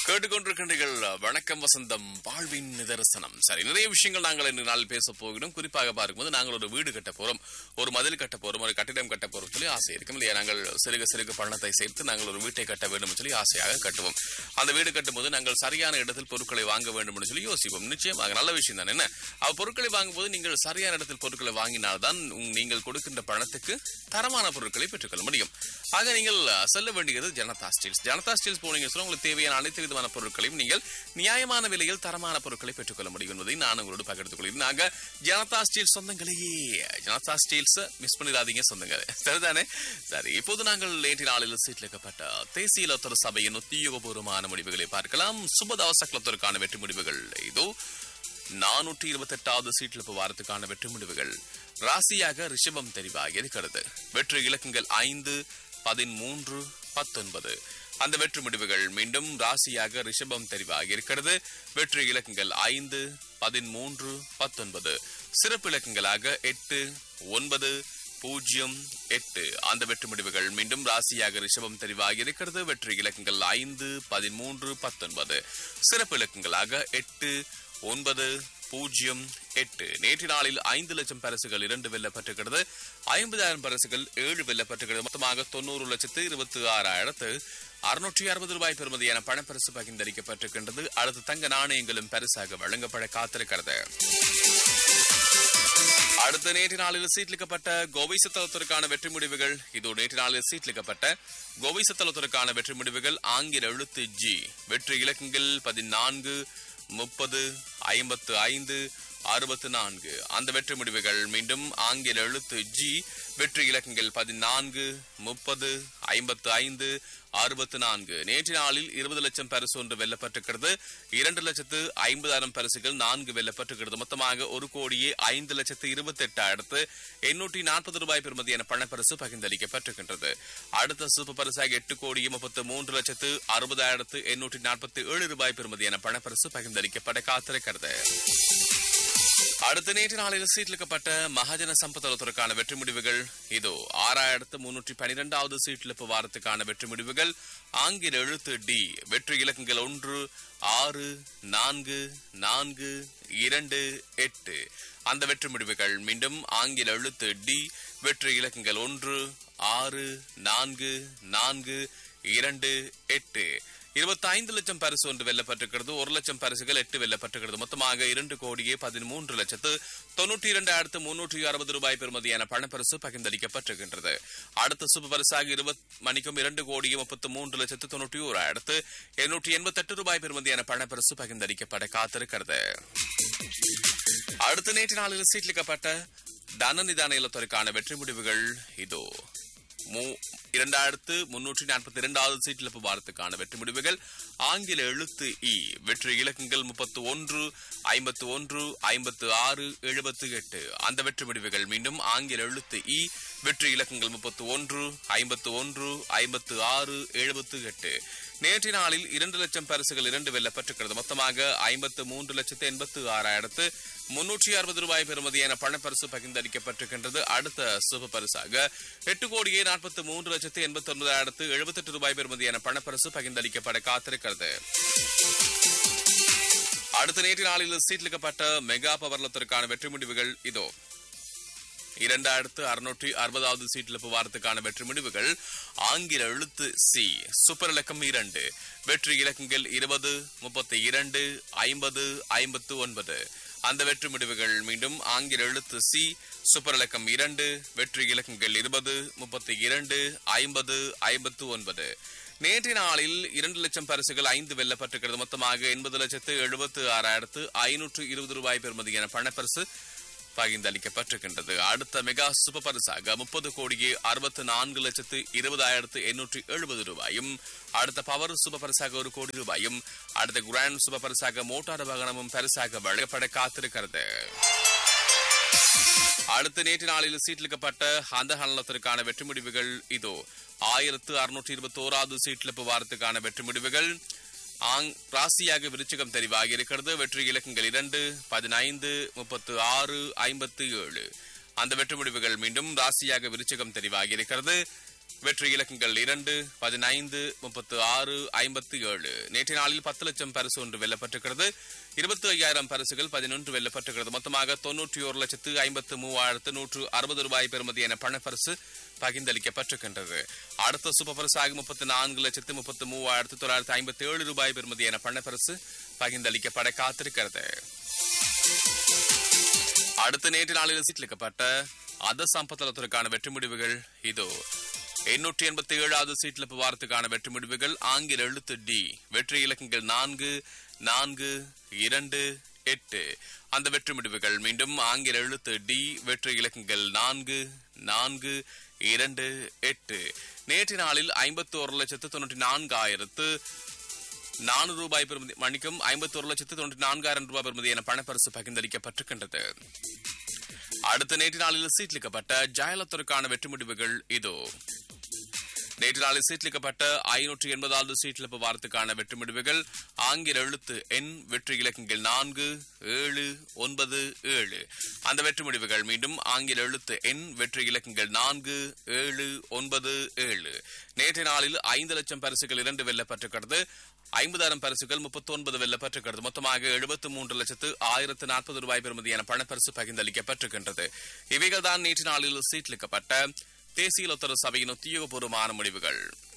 கேட்டுக்கொண்டிருக்கின்றீர்கள் வணக்கம் வசந்தம் வாழ்வின் நிதர்சனம் சரி நிறைய விஷயங்கள் நாங்கள் இன்று நாள் பேச போகிறோம் குறிப்பாக பார்க்கும்போது நாங்கள் ஒரு வீடு கட்ட போறோம் ஒரு மதில் கட்ட போறோம் ஒரு கட்டிடம் கட்ட போறோம் சொல்லி ஆசை இருக்கும் இல்லையா நாங்கள் சிறுக சிறுக பணத்தை சேர்த்து நாங்கள் ஒரு வீட்டை கட்ட வேண்டும் சொல்லி ஆசையாக கட்டுவோம் அந்த வீடு கட்டும்போது நாங்கள் சரியான இடத்தில் பொருட்களை வாங்க வேண்டும் என்று சொல்லி யோசிப்போம் நிச்சயமாக நல்ல விஷயம் தான் என்ன அவ பொருட்களை வாங்கும்போது நீங்கள் சரியான இடத்தில் பொருட்களை வாங்கினால்தான் உங்- நீங்கள் கொடுக்கின்ற பணத்துக்கு தரமான பொருட்களை பெற்றுக்கொள்ள முடியும் ஆக நீங்கள் அஹ், செல்ல வேண்டியது ஜனதா ஸ்டீல்ஸ் ஜனதா ஸ்டீல்ஸ் போனீங்க சொன்னா உங்களுக்கு தேவையான அனைத்து விதமான பொருட்களையும் நீங்கள் நியாயமான விலையில் தரமான பொருட்களை பெற்றுக்கொள்ள முடியும் என்பதை நான் உங்களோடு பகிர்ந்து கொள்கிறேன் நாங்க ஜனதா ஸ்டீல்ஸ் சொந்தங்களையே ஜனதா ஸ்டீல்ஸ் மிஸ் பண்ணிடாதீங்க சொந்தங்களே சரிதானே சரி இப்போது நாங்கள் நேற்று நாளில் சீட்லிக்கப்பட்ட தேசிய லத்தர் சபையின் உத்தியோகபூர்வமான முடிவுகளை பார்க்கலாம் சுபதாச கிளத்திற்கான வெற்றி முடிவுகள் இதோ நானூற்றி இருபத்தி எட்டாவது சீட்டிழப்பு வாரத்துக்கான வெற்றி முடிவுகள் ராசியாக ரிஷபம் தெரிவாகி இருக்கிறது வெற்றி இலக்கங்கள் ஐந்து பதிமூன்று பத்தொன்பது அந்த வெற்றி முடிவுகள் மீண்டும் ராசியாக ரிஷபம் தெரிவாகி இருக்கிறது வெற்றி இலக்கங்கள் ஐந்து பதிமூன்று பத்தொன்பது சிறப்பு இலக்கங்களாக எட்டு ஒன்பது பூஜ்ஜியம் எட்டு அந்த வெற்றி முடிவுகள் மீண்டும் ராசியாக ரிஷபம் தெரிவாகி இருக்கிறது வெற்றி இலக்கங்கள் ஐந்து பதிமூன்று பத்தொன்பது சிறப்பு இலக்கங்களாக எட்டு ஒன்பது பூஜ்ஜியம் எட்டு நேற்று நாளில் ஐந்து லட்சம் பரிசுகள் இரண்டு வெல்லப்பட்டிருக்கிறது ஐம்பதாயிரம் பரிசுகள் ஏழு வெல்லப்பட்டிருக்கிறது மொத்தமாக தொண்ணூறு லட்சத்து இருபத்தி ஆறாயிரத்து அறுநூற்றி அறுபது ரூபாய் பெறுமதியான பணப்பரிசு பகிர்ந்தளிக்கப்பட்டிருக்கின்றது அடுத்து தங்க நாணயங்களும் பரிசாக வழங்கப்பட காத்திருக்கிறது அடுத்த நேற்று நாளில் சீட்லிக்கப்பட்ட கோவைசத்தலத்திற்கான வெற்றி முடிவுகள் இதோ நேற்று நாளில் சீட்லிக்கப்பட்ட கோவைசத்தலத்திற்கான வெற்றி முடிவுகள் ஆங்கில எழுத்து ஜி வெற்றி இலக்கங்கள் பதினான்கு முப்பது ஐம்பத்து ஐந்து அறுபத்து நான்கு அந்த வெற்றி முடிவுகள் மீண்டும் ஆங்கில எழுத்து ஜி வெற்றி இலக்கங்கள் பதினான்கு முப்பது ஐம்பத்து ஐந்து அறுபத்து நான்கு நேற்று நாளில் இருபது லட்சம் பரிசு ஒன்று வெல்லப்பட்டிருக்கிறது இரண்டு லட்சத்து ஐம்பதாயிரம் பரிசுகள் நான்கு வெல்லப்பட்டிருக்கிறது மொத்தமாக ஒரு கோடியே ஐந்து லட்சத்து இருபத்தி எட்டாயிரத்து எண்ணூற்றி நாற்பது ரூபாய் பெறுமதியான பணப்பரிசு பகிர்ந்தளிக்கப்பட்டிருக்கின்றது அடுத்த சூப்பர் பரிசாக எட்டு கோடியே முப்பத்து மூன்று லட்சத்து அறுபதாயிரத்து எண்ணூற்றி நாற்பத்தி ஏழு ரூபாய் பெறுமதியான பணப்பரிசு பகிர்ந்தளிக்கப்பட காத்திருக்கிறது அடுத்த நேற்று நாளில் சீட்லிக்கப்பட்ட மகாஜன சம்பத்தலத்திற்கான வெற்றி முடிவுகள் இதோ ஆறாயிரத்து முன்னூற்றி பனிரெண்டாவது சீட்லிப்பு வாரத்துக்கான வெற்றி முடிவுகள் ஆங்கில எழுத்து டி வெற்றி இலக்கங்கள் ஒன்று ஆறு நான்கு நான்கு இரண்டு எட்டு அந்த வெற்றி முடிவுகள் மீண்டும் ஆங்கில எழுத்து டி வெற்றி இலக்கங்கள் ஒன்று ஆறு நான்கு நான்கு இரண்டு எட்டு இருபத்தி ஐந்து லட்சம் பரிசு ஒன்று வெல்லப்பட்டிருக்கிறது ஒரு லட்சம் பரிசுகள் எட்டு வெல்லப்பட்டிருக்கிறது மொத்தமாக இரண்டு கோடியே பதிமூன்று லட்சத்து தொண்ணூற்றி இரண்டாயிரத்து முன்னூற்றி அறுபது ரூபாய் பெறுமதியான பணப்பரிசு பகிர்ந்தளிக்கப்பட்டிருக்கின்றது அடுத்த சூப்பர் பரிசாக இருபத் மணிக்கும் இரண்டு கோடியே முப்பத்து மூன்று லட்சத்து தொண்ணூற்றி ஓராயிரத்து எண்ணூற்றி எண்பத்தி எட்டு ரூபாய் பெறுமதியான பணப்பரிசு பகிர்ந்தளிக்கப்பட காத்திருக்கிறது அடுத்த நேற்று நாளில் சீட்லிக்கப்பட்ட தனநிதான இல்லத்திற்கான வெற்றி முடிவுகள் இதோ மூ- இரண்டாயிரத்து முன்னூற்றி நாற்பத்தி இரண்டாவது சீட்டிழப்பு வாரத்துக்கான வெற்றி முடிவுகள் ஆங்கில எழுத்து இ வெற்றி இலக்கங்கள் முப்பத்து ஒன்று ஐம்பத்து ஒன்று ஐம்பத்து ஆறு எழுபத்து எட்டு அந்த வெற்றி முடிவுகள் மீண்டும் ஆங்கில எழுத்து இ வெற்றி இலக்கங்கள் முப்பத்து ஒன்று ஐம்பத்து ஒன்று ஐம்பத்து ஆறு எழுபத்து எட்டு நேற்று நாளில் இரண்டு லட்சம் பரிசுகள் இரண்டு வெல்லப்பட்டிருக்கிறது மொத்தமாக ஐம்பத்து மூன்று லட்சத்து எண்பத்து ஆறாயிரத்து முன்னூற்றி அறுபது ரூபாய் பெறுமதியான பணப்பரிசு பகிர்ந்தளிக்கப்பட்டிருக்கின்றது அடுத்த சூப்பர் பரிசாக எட்டு கோடியே நாற்பத்தி மூன்று லட்சத்து எண்பத்தி ஒன்பதாயிரத்து எழுபத்தெட்டு ரூபாய் பெறுமதியான பணப்பரிசு பகிர்ந்தளிக்கப்பட காத்திருக்கிறது அடுத்த நேற்று நாளில் சீட்லிக்கப்பட்ட மெகா பவர்லத்திற்கான வெற்றி முடிவுகள் இதோ இரண்டாயிரத்து அறுநூற்றி அறுபதாவது சீட்டிழப்பு வாரத்துக்கான வெற்றி முடிவுகள் ஆங்கில எழுத்து சி சூப்பர் இலக்கம் இரண்டு வெற்றி இலக்கங்கள் இருபது முப்பத்தி இரண்டு ஐம்பது ஐம்பத்து ஒன்பது அந்த வெற்றி முடிவுகள் மீண்டும் ஆங்கில எழுத்து சி சூப்பர் இலக்கம் இரண்டு வெற்றி இலக்கங்கள் இருபது முப்பத்தி இரண்டு ஐம்பது ஐம்பத்து ஒன்பது நேற்றைய நாளில் இரண்டு லட்சம் பரிசுகள் ஐந்து வெல்லப்பட்டிருக்கிறது மொத்தமாக எண்பது லட்சத்து எழுபத்து ஆறாயிரத்து ஐநூற்று இருபது ரூபாய் பெறுமதியான பணப்பரிசு பகிர்ந்தளிக்கப்பட்டிருக்கின்றது அடுத்த மெகா சூப்பர் பரிசாக முப்பது கோடியே அறுபத்து நான்கு லட்சத்து இருபதாயிரத்து எண்ணூற்றி எழுபது ரூபாயும் அடுத்த பவர் சூப்பர் பரிசாக ஒரு கோடி ரூபாயும் அடுத்த கிராண்ட் சூப்பர் பரிசாக மோட்டார் வாகனமும் பரிசாக வழங்கப்பட காத்திருக்கிறது அடுத்த நேற்று நாளில் சீட்லிக்கப்பட்ட அந்த ஹலனத்திற்கான வெற்றி முடிவுகள் இதோ ஆயிரத்து அறுநூற்றி இருபத்தி ஓராவது சீட்லிப்பு வாரத்துக்கான வெற்றி முடிவுகள் ஆங் ராசியாக விருச்சிகம் தெரிவாகி இருக்கிறது வெற்றி இலக்கங்கள் இரண்டு பதினைந்து முப்பத்து ஆறு ஐம்பத்து ஏழு அந்த வெற்றி முடிவுகள் மீண்டும் ராசியாக விருச்சிகம் தெரிவாகி இருக்கிறது வெற்றி இலக்கங்கள் இரண்டு பதினைந்து முப்பத்து ஆறு ஐம்பத்தி ஏழு நேற்றைய நாளில் பத்து லட்சம் பரிசு ஒன்று வெல்லப்பட்டிருக்கிறது இருபத்தி ஐயாயிரம் பரிசுகள் பதினொன்று வெல்லப்பட்டிருக்கிறது மொத்தமாக தொன்னூற்றி ஒரு லட்சத்து ஐம்பத்து மூவாயிரத்து நூற்று அறுபது ரூபாய் பெறுமதியான பணப்பரிசு பகிர்ந்தளிக்கப்பட்டிருக்கின்றது அடுத்த சூப்பர் பரிசாக முப்பத்தி நான்கு லட்சத்து முப்பத்து மூவாயிரத்து தொள்ளாயிரத்து ஐம்பத்தி ஏழு ரூபாய் பெறுமதியான பணப்பரிசு பகிர்ந்தளிக்கப்பட காத்திருக்கிறது அடுத்த நேற்று நாளில் சீட்லிக்கப்பட்ட அத சம்பத்தலத்திற்கான வெற்றி முடிவுகள் இதோ எண்ணூற்றி எண்பத்தி ஏழாவது சீட்ல வாரத்துக்கான வெற்றி முடிவுகள் ஆங்கில எழுத்து டி வெற்றி இலக்கங்கள் நான்கு நான்கு இரண்டு எட்டு அந்த வெற்றி முடிவுகள் மீண்டும் ஆங்கில எழுத்து டி வெற்றி இலக்கங்கள் நான்கு நான்கு இரண்டு எட்டு நேற்று நாளில் ஐம்பத்தி ஒரு லட்சத்து தொண்ணூற்றி நான்காயிரத்து நானூறு ரூபாய் பெறுமதி மணிக்கும் ஐம்பத்தி ஒரு லட்சத்து தொண்ணூற்றி நான்காயிரம் ரூபாய் பெறுமதியான பணப்பரிசு பகிர்ந்தளிக்கப்பட்டிருக்கின்றது அடுத்த நேற்று நாளில் சீட்லிக்கப்பட்ட ஜெயலலிதாவுக்கான வெற்றி முடிவுகள் இதோ நேற்று நாளில் சீட்லிக்கப்பட்ட ஐநூற்றி எண்பதாவது சீட்லிப்பு வாரத்துக்கான வெற்றி முடிவுகள் ஆங்கில எழுத்து எண் வெற்றி இலக்கங்கள் நான்கு ஏழு ஒன்பது ஏழு அந்த வெற்றி முடிவுகள் மீண்டும் ஆங்கில எழுத்து எண் வெற்றி இலக்கங்கள் நான்கு ஏழு ஒன்பது ஏழு நேற்று நாளில் ஐந்து லட்சம் பரிசுகள் இரண்டு வெல்லப்பட்டிருக்கிறது ஐம்பதாயிரம் பரிசுகள் முப்பத்தி ஒன்பது வெல்லப்பட்டிருக்கிறது மொத்தமாக எழுபத்தி மூன்று லட்சத்து ஆயிரத்து நாற்பது ரூபாய் பெறுமதியான பணப்பரிசு பகிர்ந்தளிக்கப்பட்டிருக்கின்றது இவைகள் தான் நேற்று நாளில் சீட்லிக்கப்பட்ட தேசிய லொத்தர சபையின் உத்தியோகபூர்வமான முடிவுகள்